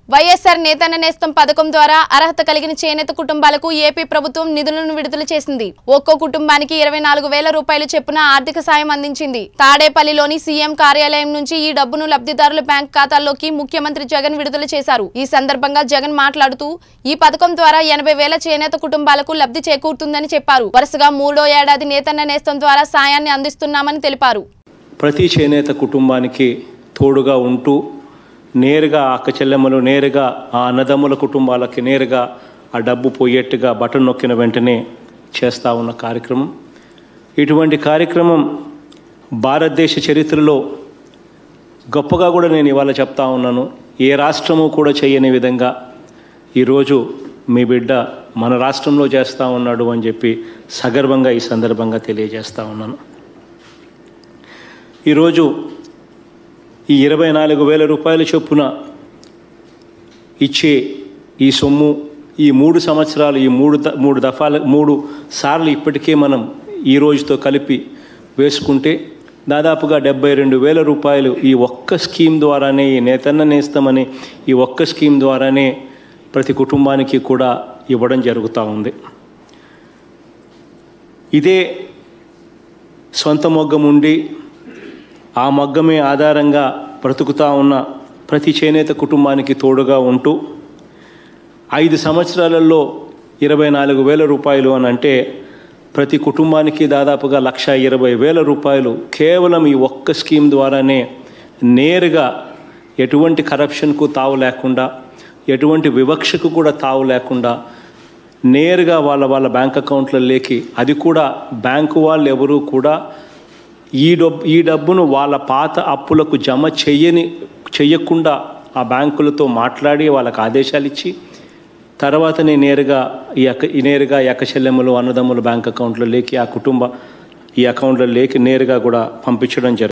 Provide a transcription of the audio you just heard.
వైఎస్ఆర్ నేతన్న నేస్తం పథకం ద్వారా అర్హత కలిగిన చేనేత కుటుంబాలకు ఏపీ ప్రభుత్వం నిధులను విడుదల చేసింది ఒక్కో కుటుంబానికి ఇరవై నాలుగు వేల రూపాయలు చెప్పున ఆర్థిక సాయం అందించింది తాడేపల్లిలోని సీఎం కార్యాలయం నుంచి ఈ డబ్బును లబ్ధిదారుల బ్యాంక్ ఖాతాల్లోకి ముఖ్యమంత్రి జగన్ విడుదల చేశారు ఈ సందర్భంగా జగన్ మాట్లాడుతూ ఈ పథకం ద్వారా ఎనభై వేల చేనేత కుటుంబాలకు లబ్ధి చేకూరుతుందని చెప్పారు వరుసగా మూడో ఏడాది నేతన్న నేస్తం ద్వారా సాయాన్ని అందిస్తున్నామని తెలిపారు ప్రతి చేనేత కుటుంబానికి తోడుగా ఉంటూ నేరుగా ఆ అక్క చెల్లెమ్మలు నేరుగా ఆ అన్నదమ్ముల కుటుంబాలకి నేరుగా ఆ డబ్బు పోయేట్టుగా బటన్ నొక్కిన వెంటనే చేస్తూ ఉన్న కార్యక్రమం ఇటువంటి కార్యక్రమం భారతదేశ చరిత్రలో గొప్పగా కూడా నేను ఇవాళ చెప్తా ఉన్నాను ఏ రాష్ట్రము కూడా చేయని విధంగా ఈరోజు మీ బిడ్డ మన రాష్ట్రంలో చేస్తూ ఉన్నాడు అని చెప్పి సగర్వంగా ఈ సందర్భంగా తెలియజేస్తూ ఉన్నాను ఈరోజు ఈ ఇరవై నాలుగు వేల రూపాయల చొప్పున ఇచ్చే ఈ సొమ్ము ఈ మూడు సంవత్సరాలు ఈ మూడు ద- మూడు దఫాల మూడు సార్లు ఇప్పటికే మనం ఈ రోజుతో కలిపి వేసుకుంటే దాదాపుగా డెబ్బై రెండు వేల రూపాయలు ఈ ఒక్క స్కీమ్ ద్వారానే ఈ నేతన్న నేస్తామని ఈ ఒక్క స్కీమ్ ద్వారానే ప్రతి కుటుంబానికి కూడా ఇవ్వడం జరుగుతూ ఉంది ఇదే సొంత మొగ్గం ఉండి ఆ మగ్గమే ఆధారంగా బ్రతుకుతా ఉన్న ప్రతి చేనేత కుటుంబానికి తోడుగా ఉంటూ ఐదు సంవత్సరాలలో ఇరవై నాలుగు వేల రూపాయలు అని అంటే ప్రతి కుటుంబానికి దాదాపుగా లక్ష ఇరవై వేల రూపాయలు కేవలం ఈ ఒక్క స్కీమ్ ద్వారానే నేరుగా ఎటువంటి కరప్షన్కు తావు లేకుండా ఎటువంటి వివక్షకు కూడా తావు లేకుండా నేరుగా వాళ్ళ వాళ్ళ బ్యాంక్ అకౌంట్లలోకి అది కూడా బ్యాంకు వాళ్ళు ఎవరూ కూడా ఈ డబ్బు ఈ డబ్బును వాళ్ళ పాత అప్పులకు జమ చెయ్యని చెయ్యకుండా ఆ బ్యాంకులతో మాట్లాడి వాళ్ళకి ఆదేశాలు ఇచ్చి తర్వాతనే నేరుగా ఈ అక్క ఈ నేరుగా ఈ అక్క చెల్లెమ్మలు అన్నదమ్ములు బ్యాంక్ అకౌంట్లో లేకి ఆ కుటుంబ ఈ అకౌంట్లో లేకి నేరుగా కూడా పంపించడం జరుగుతుంది